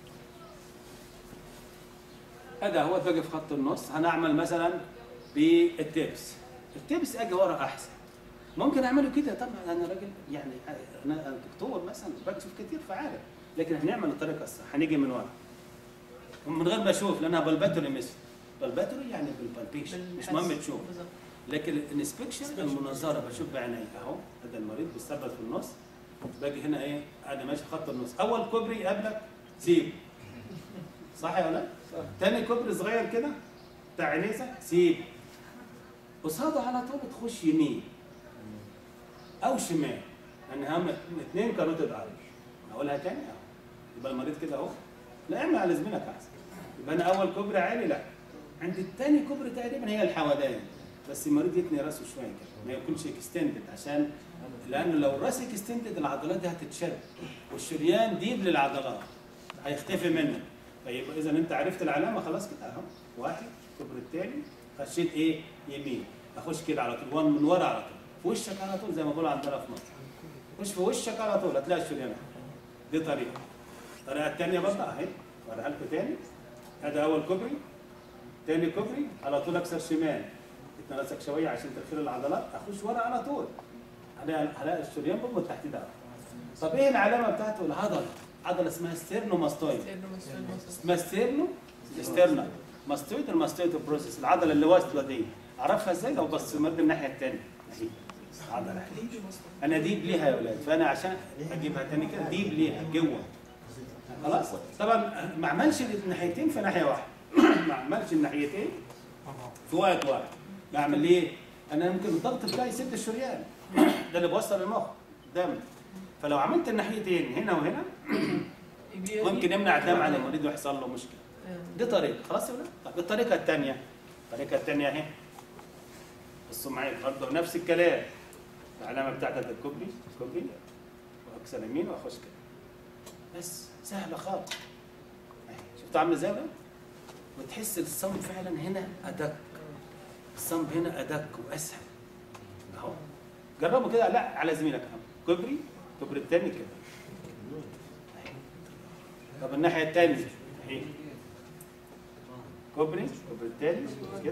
Speaker 5: هذا هو باجي في خط النص هنعمل مثلا بالتبس التبس اجي ورا احسن ممكن اعمله كده طبعا انا راجل يعني انا دكتور مثلا بكشف كتير فعارف لكن هنعمل الطريقه الصح هنيجي من ورا ومن غير ما اشوف لانها بالباتوري مثل بالباتوري يعني بالبالبيشن مش مهم تشوف
Speaker 3: بالظبط.
Speaker 5: لكن الانسبكشن المناظره بشوف بعيني اهو هذا المريض بيستبرد في النص باجي هنا ايه انا ماشي خط النص اول كوبري يقابلك سيب صح يا ولد؟ تاني كوبري صغير كده بتاع عنيزه سيب قصاده على طول تخش يمين او شمال لان هم اثنين كاروتيد ارش اقولها تاني اهو يبقى المريض كده اهو لا اعمل على زميلك احسن يبقى انا اول كوبري عالي لا عند الثاني كوبري تقريبا هي الحوادان بس المريض يتني راسه شويه كده ما يكونش اكستندد عشان لانه لو الراس اكستندد العضلات دي هتتشد والشريان ديب للعضلات هيختفي منك فيبقى اذا انت عرفت العلامه خلاص كده اهو واحد الكوبري الثاني خشيت ايه يمين اخش كده على طول وان من ورا على طول في وشك على طول زي ما بقولوا عندنا في مصر خش في وشك على طول هتلاقي الشريان أهو. دي طريقه الطريقه الثانيه برضه اهي وريها لكم تاني هذا اول كوبري تاني كوبري على طول اكسر شمال اتنرسك شويه عشان تدخل العضلات اخش ورا على طول هلاقي هلاقي الشريان بيربط تحت ده طب ايه العلامه بتاعته العضله عضله اسمها ستيرنوماستويد
Speaker 3: سيدنا مسؤول مصر.
Speaker 5: اسمها ستيرنو ستيرنا ماستويد الماستويد بروسيس العضله اللي واصله دي اعرفها ازاي لو بص مرد الناحيه الثانيه اهي عضله أهي. انا ديب ليها يا اولاد فانا عشان اجيبها تاني كده ديب ليها جوه خلاص طبعا ما اعملش الناحيتين في ناحيه واحده ما اعملش الناحيتين في وقت واحد بعمل ليه؟ انا ممكن الضغط بتاعي يسد الشريان ده اللي بوصل المخ دم فلو عملت الناحيتين هنا وهنا
Speaker 3: يبي-
Speaker 5: ممكن يمنع الدم عن المريض ويحصل له مشكله
Speaker 3: آه.
Speaker 5: دي طريقه خلاص يا ولاد طب الطريقه الثانيه الطريقه الثانيه اهي بصوا معايا برضه نفس الكلام العلامه بتاعتك الكوبري كوبري واكسر يمين واخش كده بس سهله خالص أهي. شفتوا عامله ازاي يا ولاد؟ وتحس الصمت فعلا هنا ادق الصمت هنا ادق واسهل اهو جربوا كده لا على زميلك اهو كوبري كوبري الثاني كده أهي. طب الناحيه الثانيه اهي كوبري كوبري الثاني كده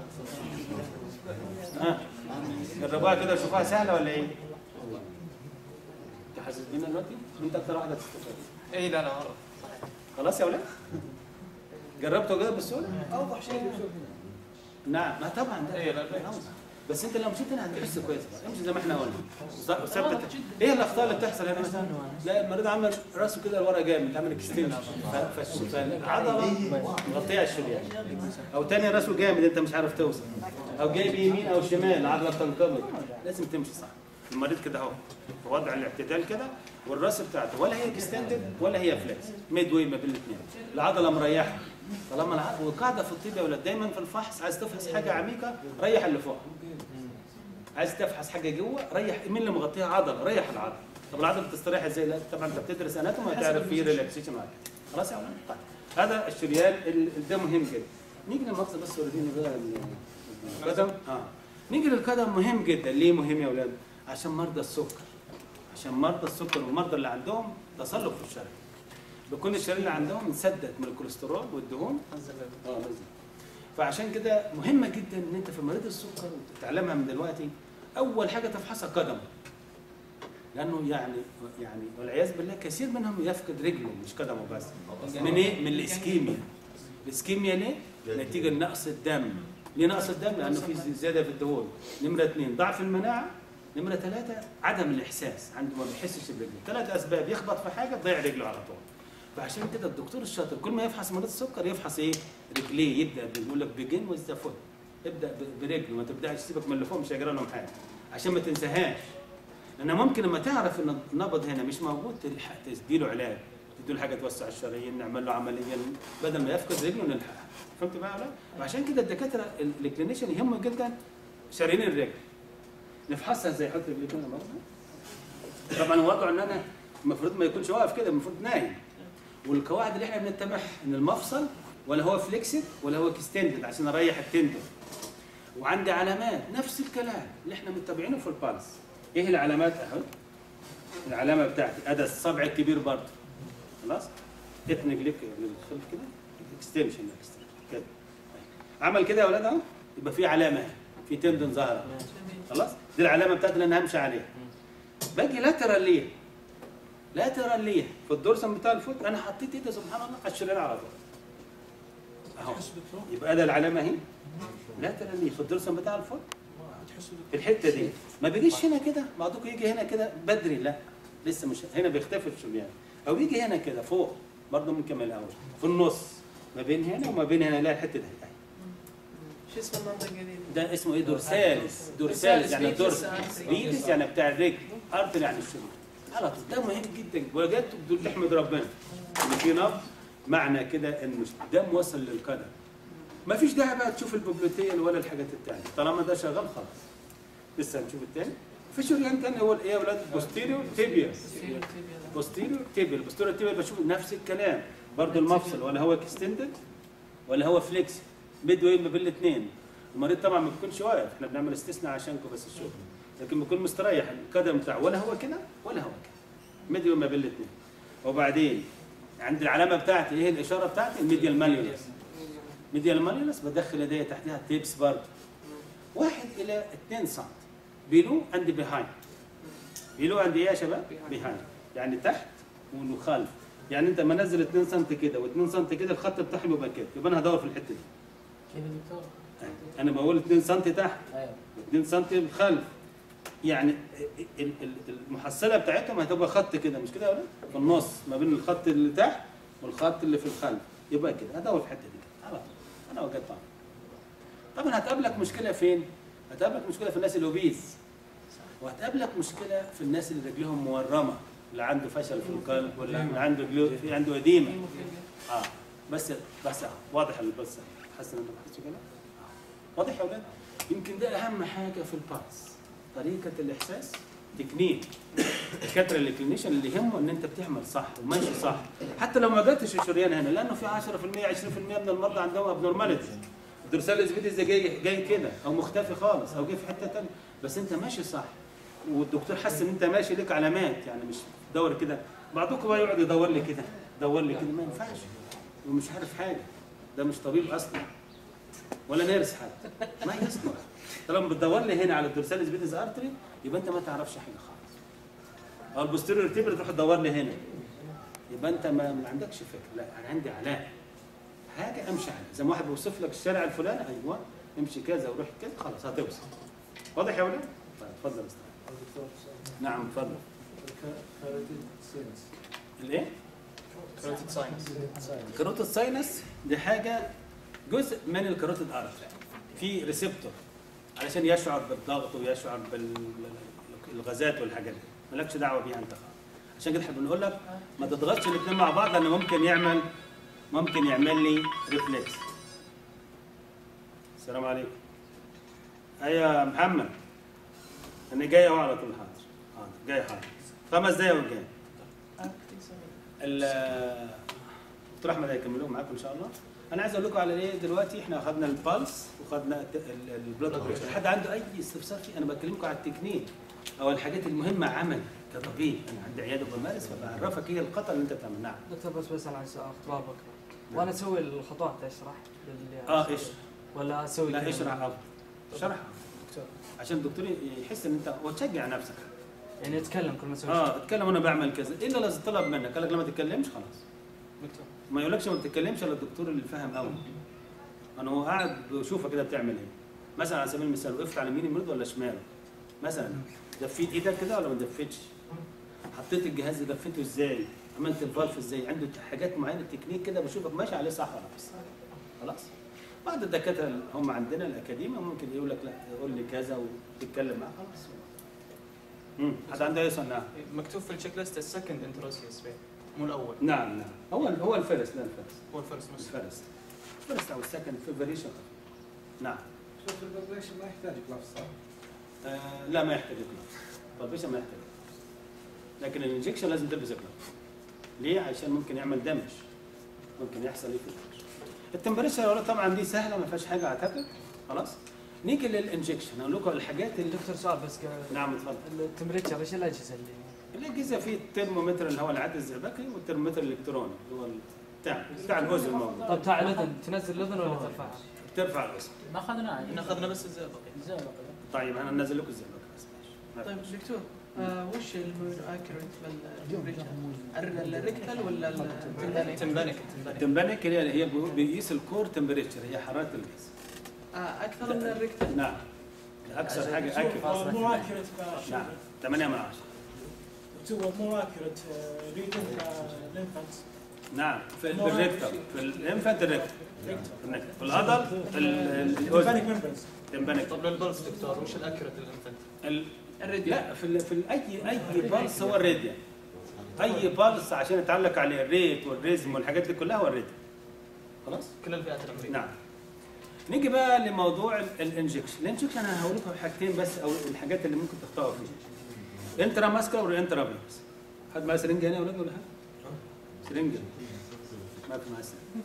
Speaker 5: ها جربوها كده شوفوها سهله ولا ايه؟ انت حاسس بينا دلوقتي؟ انت اكتر واحده تستفاد
Speaker 2: اي لا لا مره
Speaker 5: خلاص يا ولاد؟ جربتوا كده بالسهوله؟ اوضح شيء نعم ما طبعا ده
Speaker 2: إيه، لا، لا.
Speaker 5: أوضح. بس انت لو مشيت هنا هتحس كويس بقى امشي زي ما احنا قلنا وث- وثبت ايه الاخطاء اللي بتحصل هنا مثلا؟ لا المريض عمل راسه كده لورا جامد عمل اكستنشن فالعضله مغطيه الشريان او تاني راسه جامد انت مش عارف توصل او جايب يمين او شمال العضله بتنقبض لازم تمشي صح المريض كده اهو في وضع الاعتدال كده والراس بتاعته ولا هي اكستندد ولا هي فليكس ميد واي ما بين الاثنين العضله مريحه طالما العضله وقاعده في الطب يا ولاد دايما في الفحص عايز تفحص حاجه عميقه ريح اللي فوق عايز تفحص حاجه جوه ريح مين اللي مغطيها عضله ريح العضله طب العضله بتستريح ازاي لا طبعا انت بتدرس اناتوم هتعرف فيه ريلاكسيشن وهكذا خلاص يا ولاد طيب هذا الشريان ال- ده مهم جدا نيجي للمقصد بس وريني بقى ال- القدم اه نيجي للقدم مهم جدا ليه مهم يا اولاد عشان مرضى السكر عشان مرضى السكر والمرضى اللي عندهم تصلب في الشرج بيكون الشرايين اللي عندهم انسدت من الكوليسترول والدهون اه نزل فعشان كده مهمه جدا ان انت في مريض السكر وتتعلمها من دلوقتي اول حاجه تفحصها قدمه لانه يعني يعني والعياذ بالله كثير منهم يفقد رجله مش قدمه بس من ايه؟ من الاسكيميا الاسكيميا ليه؟ نتيجه لنقص الدم ليه نقص الدم؟ لانه في زياده في الدهون نمره اثنين ضعف المناعه نمره ثلاثه عدم الاحساس عنده ما بيحسش برجله ثلاث اسباب يخبط في حاجه تضيع رجله على طول فعشان كده الدكتور الشاطر كل ما يفحص مريض السكر يفحص ايه؟ رجليه يبدا بيقول لك بيجن وذ ذا فوت ابدا ب- برجله ما تبداش سيبك من اللي فوق مش هيجرى لهم حاجه عشان ما تنساهاش لان ممكن لما تعرف ان النبض هنا مش موجود تلحق تديله علاج تديله حاجه توسع الشرايين نعمل له عمليه بدل ما يفقد رجله نلحقها فهمت بقى ولا لا؟ وعشان كده الدكاتره ال- الكلينيشن يهمه جدا شرايين الرجل نفحصها ازاي حط رجليك هنا برضه طبعا وضعه ان انا المفروض ما يكونش واقف كده المفروض نايم والقواعد اللي احنا بنتبعها ان المفصل ولا هو فليكسد ولا هو اكستندد عشان اريح التندن وعندي علامات نفس الكلام اللي احنا متابعينه في البالس ايه العلامات اهو العلامه بتاعتي ادي الصبع الكبير برضه خلاص اتنج ليك للخلف كده اكستنشن كده عمل كده يا اولاد اهو يبقى في علامه في تندن ظاهره
Speaker 3: جميل
Speaker 5: خلاص دي العلامه بتاعتي اللي انا همشي عليها باجي لاترال ليه لاترال ليه في الدورسم بتاع الفوت انا حطيت ايدي سبحان الله على الشريان على طول اهو يبقى ده العلامه اهي لاترال ليه في الدورسم بتاع الفوت في الحته دي ما بيجيش هنا كده بعضكم يجي هنا كده بدري لا لسه مش هنا بيختفي الشريان او يجي هنا كده فوق برضه ممكن من الاول في النص ما بين هنا وما بين هنا لا الحته دي
Speaker 3: شو اسم المنطقة دي؟
Speaker 5: ده اسمه ايه دورساليس دورساليس يعني الدورس بيدس يعني بتاع الرجل ارتر يعني الشمال على طول ده مهم جدا وجدت بدون تحمد ربنا ان في نبض معنى كده ان الدم وصل للقدم ما فيش داعي بقى تشوف البوبلوتيل ولا الحاجات التانية طالما ده شغال خلاص لسه هنشوف التاني في شريان تاني هو الايه يا اولاد بوستيريو تيبيا بوستيريو تيبيا البوستيريو تيبيا بشوف نفس الكلام برضه المفصل ولا هو اكستندد ولا هو فليكس ميد واي ما بين الاثنين المريض طبعا ما بيكونش واقف احنا بنعمل استثناء عشانكم بس الشغل لكن بيكون مستريح القدم بتاعه ولا هو كده ولا هو كده ميد واي ما بين الاثنين وبعدين عند العلامه بتاعتي ايه الاشاره بتاعتي الميديال ماليولس ميديال ماليولس بدخل ايديا تحتها تيبس برضه واحد الى 2 سم بيلو اند بيهايند بيلو اند ايه يا شباب؟ بيهايند يعني تحت وخلف يعني انت لما انزل 2 سم كده و2 سم كده الخط بتاعهم يبقى كده يبقى انا هدور في الحته دي
Speaker 6: كده دكتور
Speaker 5: انا بقول 2 سم تحت
Speaker 6: ايوه
Speaker 5: و2 سم خلف يعني ال- ال- المحصله بتاعتهم هتبقى خط كده مش كده يا ولاد؟ في النص ما بين الخط اللي تحت والخط اللي في الخلف يبقى كده هدور في الحته دي كده على طول انا وجدت طبعا طبعا هتقابلك مشكله فين؟ هتقابلك مشكله في الناس الاوبيز وهتقابلك مشكله في الناس اللي رجلهم مورمه اللي عنده فشل في القلب ولا اللي عنده رجله في عنده اديمه اه بس بس آه. واضح البس حاسس ان انتوا بتحسوا كده؟ آه. واضح يا اولاد؟ يمكن ده اهم حاجه في البارس طريقه الاحساس تكنيك الدكاتره الكلينيشن اللي يهمه ان انت بتعمل صح وماشي صح حتى لو ما جاتش الشريان هنا لانه في 10% 20% من المرضى عندهم ابنورماليتي الدرسال الاسبيتس ده جاي جاي كده او مختفي خالص او جاي في حته ثانيه بس انت ماشي صح والدكتور حس ان انت ماشي لك علامات يعني مش دور كده بعضكم بقى يقعد يدور لي كده دور لي كده ما ينفعش ومش عارف حاجه ده مش طبيب اصلا ولا نيرس حتى ما يصلح طالما بتدور لي هنا على الدورساليس بيتس ارتري يبقى انت ما تعرفش حاجه خالص او البوستيريور تيبر تروح تدور لي هنا يبقى انت ما, ما عندكش فكره لا انا عندي علامه حاجه امشي عليها زي ما واحد بيوصف لك الشارع الفلاني ايوه امشي كذا وروح كذا خلاص هتوصل واضح يا ولد؟ طيب اتفضل يا استاذ
Speaker 6: دكتور
Speaker 5: نعم اتفضل
Speaker 6: كاراتيد سينس
Speaker 5: الايه؟
Speaker 1: كروتيد ساينس
Speaker 6: ساينس
Speaker 5: كاروتيد ساينس دي حاجه جزء من الكاروتيد ارتري في ريسبتور علشان يشعر بالضغط ويشعر بالغازات والحاجات دي مالكش دعوه بيها انت خالص عشان كده احنا بنقول لك ما تضغطش الاثنين مع بعض لانه ممكن يعمل ممكن يعمل لي ريفلكس السلام عليكم ايوه يا محمد انا جاي اهو على طول حاضر حاضر جاي حاضر خمس دقايق وجاي ال- دكتور احمد هيكملوا معاكم ان شاء الله انا عايز اقول لكم على ايه دلوقتي احنا اخذنا البلس وخدنا البلاد بريشر حد عنده اي استفسار فيه انا بكلمكم على التكنيك او الحاجات المهمه عمل كطبيب انا عندي عياده بمارس فبعرفك ايه الخطا اللي انت بتعمله نعم
Speaker 7: دكتور بس بسأل عن سؤال اختبار بكره وانا اسوي الخطوات اشرح للي
Speaker 5: اه ايش
Speaker 7: ولا اسوي
Speaker 5: لا
Speaker 7: كذا؟
Speaker 5: اشرح افضل شرح عشان الدكتور يحس ان انت وتشجع نفسك
Speaker 7: يعني اتكلم كل ما اسوي
Speaker 5: اه اتكلم انا بعمل كذا الا لو طلب منك قال لك لما تتكلمش خلاص ما يقولكش ما تتكلمش الا الدكتور اللي فاهم قوي انا هو قاعد بشوفك كده بتعمل ايه مثلا على سبيل المثال وقفت على يمين المريض ولا شماله مثلا دفيت ايدك كده ولا ما دفيتش حطيت الجهاز دفيته ازاي عملت الفالف ازاي عنده حاجات معينه تكنيك كده بشوفك ماشي عليه صح ولا مش صح خلاص بعض الدكاتره اللي هم عندنا الاكاديميه ممكن يقول لك لا قول لي كذا وتتكلم معاه خلاص امم حد عنده اي سؤال نعم
Speaker 8: مكتوب في التشيك ليست السكند انتروسيوس بين مو الاول
Speaker 5: نعم نعم هو هو الفرس لا الفرس
Speaker 8: هو الفيرست بس
Speaker 5: الفرس الفرس او السكند في فاريشن نعم
Speaker 6: شوف البرزنتيشن ما يحتاج جلافز صح؟
Speaker 5: آه لا ما يحتاج جلافز طلبيشن ما يحتاج لكن الانجكشن لازم تلبس جلافز ليه؟ عشان ممكن يعمل دمج ممكن يحصل ايه في الدمج التمبريتشر يا ولاد طبعا دي سهله ما فيهاش حاجه اعتقد خلاص نيجي للانجكشن اقول لكم الحاجات اللي
Speaker 7: دكتور سؤال بس ق-
Speaker 5: نعم اتفضل
Speaker 7: التمبريتشر ايش الاجهزه اللي
Speaker 5: الاجهزه في الترمومتر اللي هو العدد الزئبقي والترمومتر الالكتروني اللي هو بتاع بتاع الجزء الموجود
Speaker 7: طب تاع الاذن تنزل الاذن ولا ترفعها؟
Speaker 5: ترفع الوزن
Speaker 9: ما اخذناه
Speaker 8: احنا اخذنا بس الزئبق
Speaker 9: زين
Speaker 5: طيب انا انزل لكم الزئبقي بس ماشي
Speaker 3: طيب دكتور آه وش المور اكيوريت بالتمبريتشر؟ الريكتال ولا التمبانيك؟
Speaker 8: تنبنك تنبنك
Speaker 5: التمبانيك هي هي بيقيس الكور تمبريتشر هي حراره الجسم
Speaker 3: آه اكثر من الريكتال
Speaker 5: نعم اكثر حاجه اكل
Speaker 9: مو اكيوريت
Speaker 5: نعم 8 من 10
Speaker 9: تو مو اكيوريت ريدنج لينفانت
Speaker 5: نعم في الريكتر في الانفانت الريكتر في الادلت الاذن
Speaker 9: ممبرز
Speaker 5: تمبانيك
Speaker 8: طب للبلس دكتور وش الاكيوريت للانفنت؟
Speaker 5: ال-
Speaker 3: الراديال
Speaker 5: لا في ال- في ال- اي اي بالس هو الراديان اي بالس عشان يتعلق عليه الريت والريزم والحاجات دي كلها هو الراديان خلاص
Speaker 8: كل الفئات العمريه
Speaker 5: نعم نيجي بقى لموضوع ال- الانجكشن الانجكشن انا هقول لكم حاجتين بس او الحاجات اللي ممكن تخطئوا فيها انترا ماسكا والانترا فيروس حد معاه سرنجه هنا يا ولاد ولا حاجه؟ سرنجه ما في معاه سرنجة.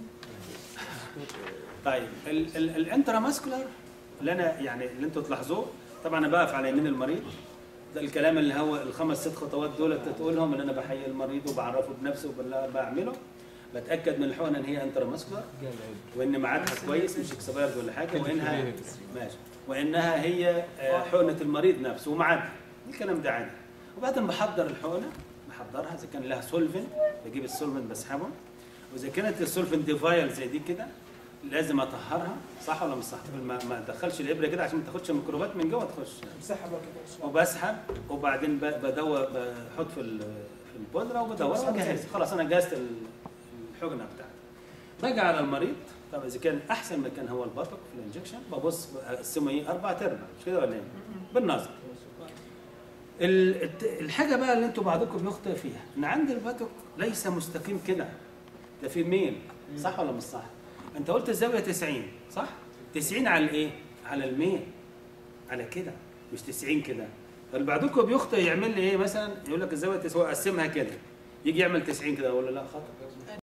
Speaker 5: طيب ال- ال- الانترا ماسكولار اللي انا يعني اللي انتوا تلاحظوه طبعا انا بقف على يمين المريض ده الكلام اللي هو الخمس ست خطوات دول تقولهم ان انا بحيي المريض وبعرفه بنفسي وبالله بعمله بتاكد من الحقنه ان هي انترا ماسكولار وان ميعادها كويس مش اكسبايرد ولا حاجه وانها ماشي وانها هي آه، حقنه المريض نفسه وميعادها الكلام ده عادي وبعدين بحضر الحقنه بحضرها اذا كان لها سولفنت بجيب السولفنت بسحبه واذا كانت السولفنت دي فايل زي دي كده لازم اطهرها صح ولا مش صح؟ ما ما ادخلش الابره كده عشان ما تاخدش الميكروبات من جوه تخش
Speaker 9: سحبك
Speaker 5: وبسحب وبعدين ب- بدور بحط في ال- في البودره وبدور وجهز خلاص انا جهزت ال- الحقنه بتاعتي باجي على المريض طب اذا كان احسن مكان هو البطق في الانجكشن ببص اقسمه ايه اربع ارباع مش كده ولا ايه؟ بالنظر ال- الت- الحاجه بقى اللي انتوا بعضكم بيخطئ فيها ان عند البطق ليس مستقيم كده ده في ميل صح ولا مش صح؟ انت قلت الزاويه 90 صح؟ 90 على الايه؟ على الميل على كده مش 90 كده فاللي بعضكم بيخطئ يعمل لي ايه مثلا يقول لك الزاويه 90 هو قسمها كده يجي يعمل 90 كده اقول له لا خطا